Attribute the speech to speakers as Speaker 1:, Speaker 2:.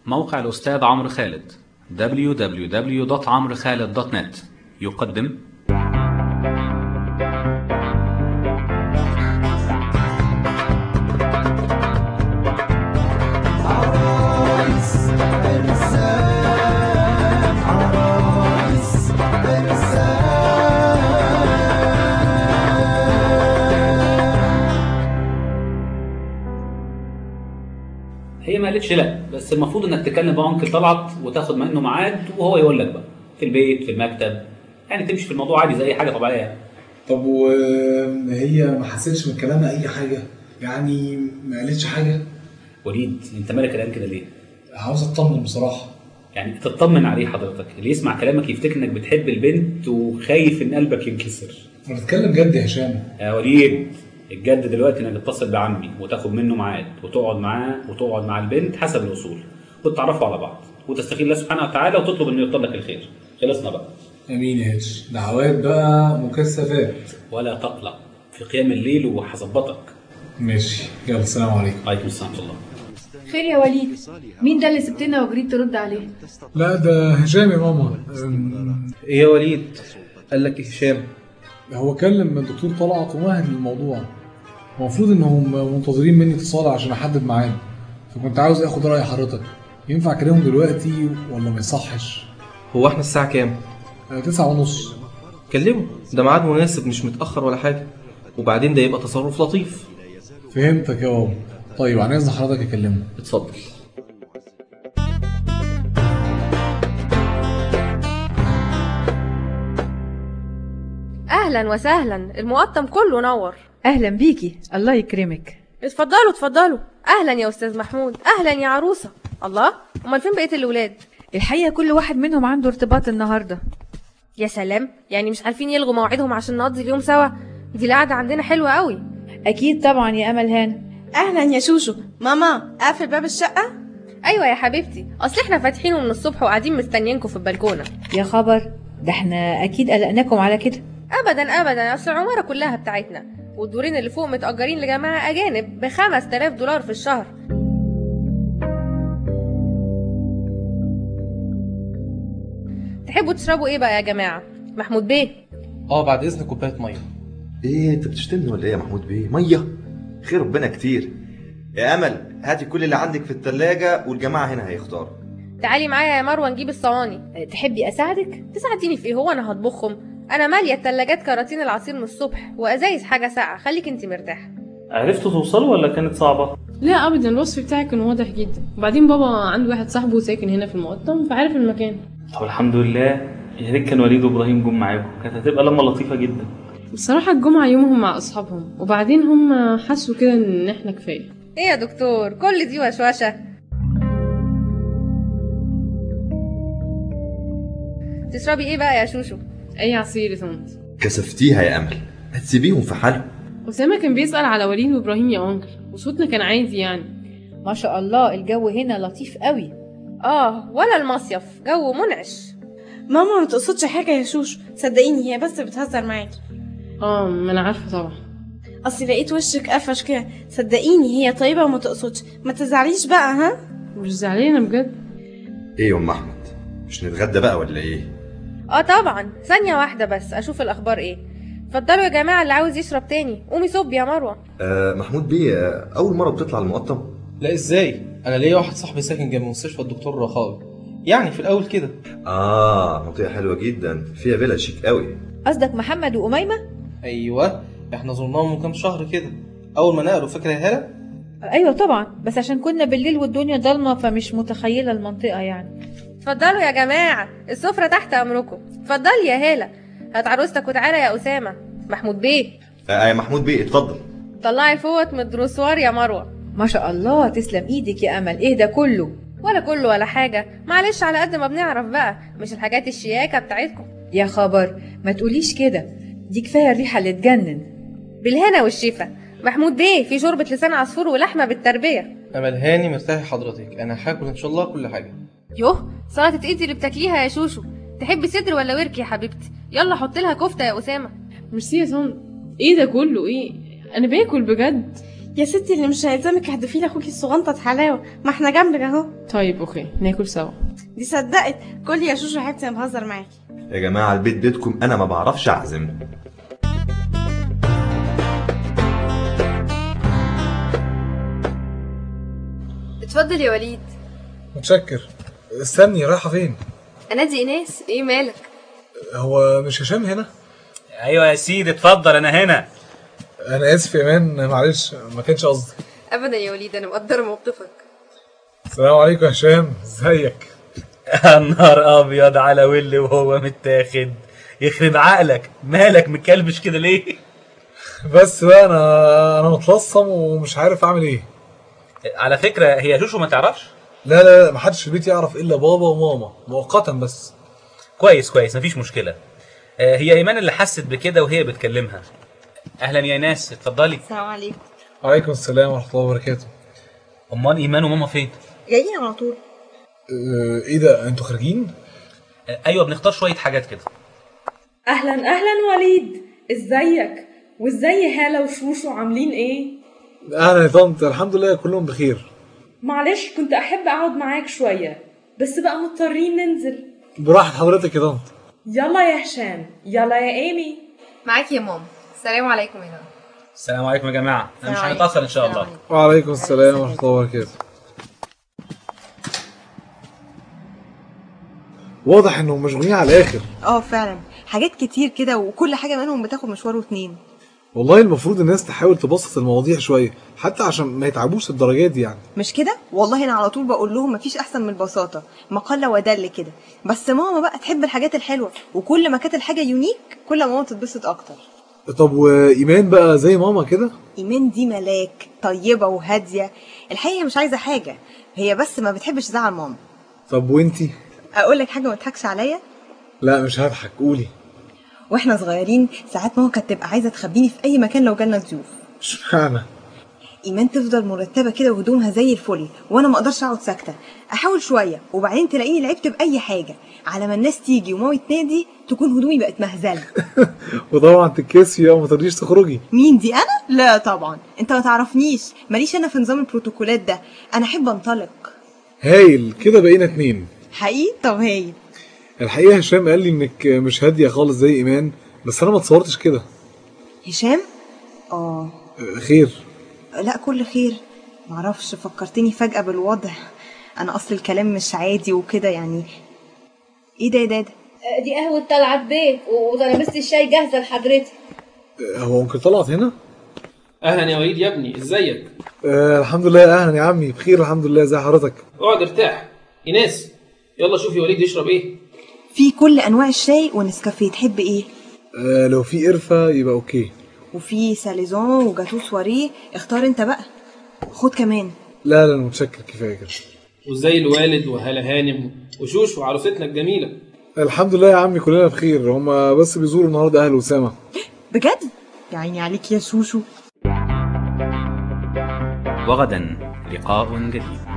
Speaker 1: موقع الأستاذ عمرو خالد www.عمرخالد.net يقدم هي ما قالتش لا بس المفروض انك تكلم بقى انكل طلعت وتاخد منه ميعاد وهو يقول لك بقى في البيت في المكتب يعني تمشي في الموضوع عادي زي اي حاجه طبيعيه يعني.
Speaker 2: طب وهي ما حسيتش من كلامها اي حاجه يعني ما قالتش حاجه
Speaker 1: وليد انت مالك الان كده ليه؟
Speaker 2: عاوز اطمن بصراحه
Speaker 1: يعني تطمن عليه حضرتك اللي يسمع كلامك يفتكر انك بتحب البنت وخايف ان قلبك ينكسر
Speaker 2: انا بتكلم جد يا هشام
Speaker 1: يا وليد الجد دلوقتي انك تتصل بعمي وتاخد منه ميعاد وتقعد معاه وتقعد مع البنت حسب الاصول وتتعرفوا على بعض وتستخير الله سبحانه وتعالى وتطلب انه يطلب لك الخير خلصنا بقى
Speaker 2: امين يا هش دعوات بقى مكثفات
Speaker 1: ولا تقلق في قيام الليل وهظبطك
Speaker 2: ماشي يلا السلام عليكم
Speaker 1: عليكم السلام ورحمه الله
Speaker 3: خير يا وليد مين ده اللي سبتنا وجريت ترد عليه
Speaker 2: لا ده هشام يا ماما أم،
Speaker 4: ايه يا وليد قال لك إيه هشام
Speaker 2: هو كلم الدكتور طلعت ومهد الموضوع المفروض انهم منتظرين مني اتصال عشان احدد ميعاد فكنت عاوز اخد راي حضرتك ينفع اكلمهم دلوقتي ولا ما يصحش
Speaker 4: هو احنا الساعه كام
Speaker 2: آه، تسعة ونص
Speaker 4: كلمه ده ميعاد مناسب مش متاخر ولا حاجه وبعدين ده يبقى تصرف لطيف
Speaker 2: فهمتك يا بابا طيب عن اذن حضرتك اكلمه
Speaker 4: اتفضل
Speaker 5: اهلا وسهلا المقطم كله نور
Speaker 3: اهلا بيكي الله يكرمك
Speaker 5: اتفضلوا اتفضلوا اهلا يا استاذ محمود اهلا يا عروسه الله امال فين بقيه الاولاد
Speaker 3: الحقيقه كل واحد منهم عنده ارتباط النهارده
Speaker 5: يا سلام يعني مش عارفين يلغوا مواعيدهم عشان نقضي اليوم سوا دي القعده عندنا حلوه قوي
Speaker 3: اكيد طبعا يا امل هان
Speaker 6: اهلا يا شوشو ماما قافل باب الشقه
Speaker 5: ايوه يا حبيبتي اصل احنا فاتحينه من الصبح وقاعدين مستنيينكم في البالكونه
Speaker 3: يا خبر ده احنا اكيد قلقناكم على كده
Speaker 5: ابدا ابدا اصل العماره كلها بتاعتنا والدورين اللي فوق متأجرين لجماعة أجانب ب 5000 دولار في الشهر تحبوا تشربوا ايه بقى يا جماعة؟ محمود بيه
Speaker 4: اه بعد اذن كوبايه ميه
Speaker 7: ايه انت بتشتمني ولا ايه يا محمود بيه ميه خير ربنا كتير يا امل هاتي كل اللي عندك في التلاجة والجماعه هنا هيختاروا
Speaker 5: تعالي معايا يا مروة نجيب الصواني
Speaker 3: أه، تحبي اساعدك
Speaker 5: تساعديني في ايه هو انا هطبخهم انا مالية التلاجات كراتين العصير من الصبح وازايز حاجة ساقعة خليك انت مرتاحة
Speaker 8: عرفتوا توصلوا ولا كانت صعبة؟
Speaker 9: لا ابدا الوصف بتاعك كان واضح جدا وبعدين بابا عنده واحد صاحبه ساكن هنا في المقطم فعارف المكان
Speaker 8: طب الحمد لله يا ريت كان وليد وابراهيم جم معاكم كانت هتبقى لمة لطيفة جدا
Speaker 9: بصراحة الجمعة يومهم مع أصحابهم وبعدين هم حسوا كده إن إحنا كفاية
Speaker 5: ايه يا دكتور كل دي وشوشة تشربي ايه بقى يا شوشو
Speaker 9: أي عصير يا طنط
Speaker 7: كسفتيها يا امل هتسيبيهم في حالهم
Speaker 9: أسامة كان بيسأل على وليد وإبراهيم يا أنكل وصوتنا كان عادي يعني
Speaker 3: ما شاء الله الجو هنا لطيف قوي
Speaker 5: اه ولا المصيف جو منعش
Speaker 6: ماما ما تقصدش حاجه يا شوشو صدقيني هي بس بتهزر معاكي
Speaker 9: اه ما أنا عارفة طبعا
Speaker 6: اصل لقيت وشك قفش كده صدقيني هي طيبه وما تقصدش ما تزعليش بقى ها
Speaker 9: مش زعلانة بجد
Speaker 7: ايه يا ام احمد مش نتغدى بقى ولا ايه
Speaker 5: اه طبعا ثانية واحدة بس اشوف الاخبار ايه اتفضلوا يا جماعة اللي عاوز يشرب تاني قومي صب يا مروة
Speaker 7: آه محمود بيه آه اول مره بتطلع المقطم
Speaker 4: لا ازاي انا ليا واحد صاحبي ساكن جنب مستشفى الدكتور رخاوي يعني في الاول كده
Speaker 7: اه منطقه حلوه جدا فيها فيلا شيك قوي
Speaker 3: قصدك محمد واميمه
Speaker 4: ايوه احنا زرناهم من كام شهر كده اول ما نقلوا فاكره يا هاله
Speaker 3: ايوه طبعا بس عشان كنا بالليل والدنيا ضلمه فمش متخيله المنطقه يعني
Speaker 5: اتفضلوا يا جماعة السفرة تحت امركم اتفضلي يا هالة هات عروستك وتعالى يا اسامة محمود بيه
Speaker 7: آه يا محمود بيه اتفضل
Speaker 5: طلعي فوت من الدروسوار يا مروة
Speaker 3: ما شاء الله تسلم ايدك يا امل ايه ده كله
Speaker 5: ولا كله ولا حاجة معلش على قد ما بنعرف بقى مش الحاجات الشياكة بتاعتكم
Speaker 3: يا خبر ما تقوليش كده دي كفايه الريحه اللي تجنن
Speaker 5: بالهنا والشفا محمود بيه في شوربة لسان عصفور ولحمة بالتربية
Speaker 4: امل هاني مرتاحي حضرتك انا هاكل ان شاء الله كل حاجه
Speaker 5: يوه سلطة ايدي اللي بتاكليها يا شوشو تحبي صدر ولا ورك يا حبيبتي يلا حط لها كفتة يا أسامة
Speaker 9: ميرسي يا طنط إيه ده كله إيه أنا باكل بجد
Speaker 6: يا ستي اللي مش هيلزمك احدفي لي اخوكي الصغنطة حلاوة ما احنا جنبك اهو
Speaker 9: طيب اوكي ناكل سوا
Speaker 6: دي صدقت كل يا شوشو حبيبتي انا بهزر معاكي
Speaker 7: يا جماعة البيت بيتكم أنا ما بعرفش أعزم
Speaker 5: اتفضل يا وليد
Speaker 2: متشكر استني رايحه فين
Speaker 5: انادي ايناس ايه مالك
Speaker 2: هو مش هشام هنا
Speaker 1: ايوه يا سيدي اتفضل انا هنا
Speaker 2: انا اسف يا مان معلش ما كانش قصدي
Speaker 5: ابدا يا وليد انا مقدره موقفك
Speaker 2: السلام عليكم يا هشام ازيك
Speaker 1: النهار ابيض على ويلي وهو متاخد يخرب عقلك مالك مكلبش كده ليه
Speaker 2: بس بقى انا انا متلصم ومش عارف اعمل ايه
Speaker 1: على فكره هي شوشو ما تعرفش
Speaker 2: لا لا لا محدش في البيت يعرف الا بابا وماما مؤقتا بس
Speaker 1: كويس كويس مفيش مشكله آه، هي ايمان اللي حست بكده وهي بتكلمها اهلا يا ناس اتفضلي
Speaker 6: السلام عليكم
Speaker 2: وعليكم السلام ورحمه الله وبركاته
Speaker 1: امال ايمان وماما فين
Speaker 6: جايين على طول
Speaker 2: اه ايه ده انتوا خارجين
Speaker 1: آه، ايوه بنختار شويه حاجات كده
Speaker 10: اهلا اهلا وليد ازيك وازاي هالة وشوشو عاملين ايه
Speaker 2: اهلا يا طنط الحمد لله كلهم بخير
Speaker 10: معلش كنت احب اقعد معاك شوية بس بقى مضطرين ننزل
Speaker 2: براحه حضرتك يا طنط
Speaker 10: يلا يا هشام يلا يا ايمي
Speaker 5: معاك يا ماما السلام عليكم يا نانا
Speaker 1: السلام عليكم يا جماعه انا مش
Speaker 5: السلام
Speaker 1: هنتاخر ان شاء
Speaker 5: السلام
Speaker 1: الله
Speaker 2: وعليكم السلام ورحمه الله وبركاته واضح انهم مشغولين على الاخر
Speaker 11: اه فعلا حاجات كتير كده وكل حاجة منهم بتاخد مشوار واتنين
Speaker 2: والله المفروض الناس تحاول تبسط المواضيع شويه حتى عشان ما يتعبوش الدرجات دي يعني
Speaker 11: مش كده والله انا على طول بقول لهم مفيش احسن من البساطة مقلة ودل كده بس ماما بقى تحب الحاجات الحلوة وكل ما كانت الحاجة يونيك كل ما ماما تتبسط اكتر
Speaker 2: طب وايمان بقى زي ماما كده
Speaker 11: ايمان دي ملاك طيبة وهادية الحقيقة مش عايزة حاجة هي بس ما بتحبش تزعل ماما
Speaker 2: طب وانتي
Speaker 11: اقول لك حاجة ما تضحكش عليا
Speaker 2: لا مش هضحك قولي
Speaker 11: واحنا صغيرين ساعات ماما كانت تبقى عايزة تخبيني في اي مكان لو جالنا ضيوف
Speaker 2: اشمعنى
Speaker 11: ايمان تفضل مرتبه كده وهدومها زي الفل وانا ما اقدرش اقعد ساكته احاول شويه وبعدين تلاقيني لعبت باي حاجه على ما الناس تيجي وماما تنادي تكون هدومي بقت مهزله
Speaker 2: وطبعا تتكسفي او ما ترضيش تخرجي
Speaker 11: مين دي انا لا طبعا انت ما تعرفنيش ماليش انا في نظام البروتوكولات ده انا احب انطلق
Speaker 2: هايل كده بقينا اتنين
Speaker 11: حقيقي طب هايل
Speaker 2: الحقيقه هشام قال لي انك مش هاديه خالص زي ايمان بس انا ما اتصورتش كده
Speaker 11: هشام اه
Speaker 2: آه، خير
Speaker 11: لا كل خير معرفش فكرتني فجاه بالوضع انا اصل الكلام مش عادي وكده يعني ايه ده إيه ده إيه ده
Speaker 3: دي قهوة طلعت بيه وترابيزة الشاي جاهزة لحضرتك
Speaker 2: آه، هو ممكن طلعت هنا
Speaker 12: اهلا يا وليد يا ابني ازيك
Speaker 2: آه الحمد لله اهلا يا عمي بخير الحمد لله ازي حضرتك
Speaker 12: اقعد ارتاح ايناس يلا شوفي وليد يشرب ايه
Speaker 11: في كل انواع الشاي ونسكافيه تحب ايه
Speaker 2: آه لو في قرفه يبقى اوكي
Speaker 11: وفي ساليزون وجاتو سواريه اختار انت بقى خد كمان
Speaker 2: لا لا أنا متشكر كفايه كده
Speaker 12: وازاي الوالد وهلا هانم وشوش وعروستنا الجميله
Speaker 2: الحمد لله يا عمي كلنا بخير هما بس بيزوروا النهارده اهل اسامه
Speaker 11: بجد يا عيني عليك يا شوشو
Speaker 1: وغدا لقاء جديد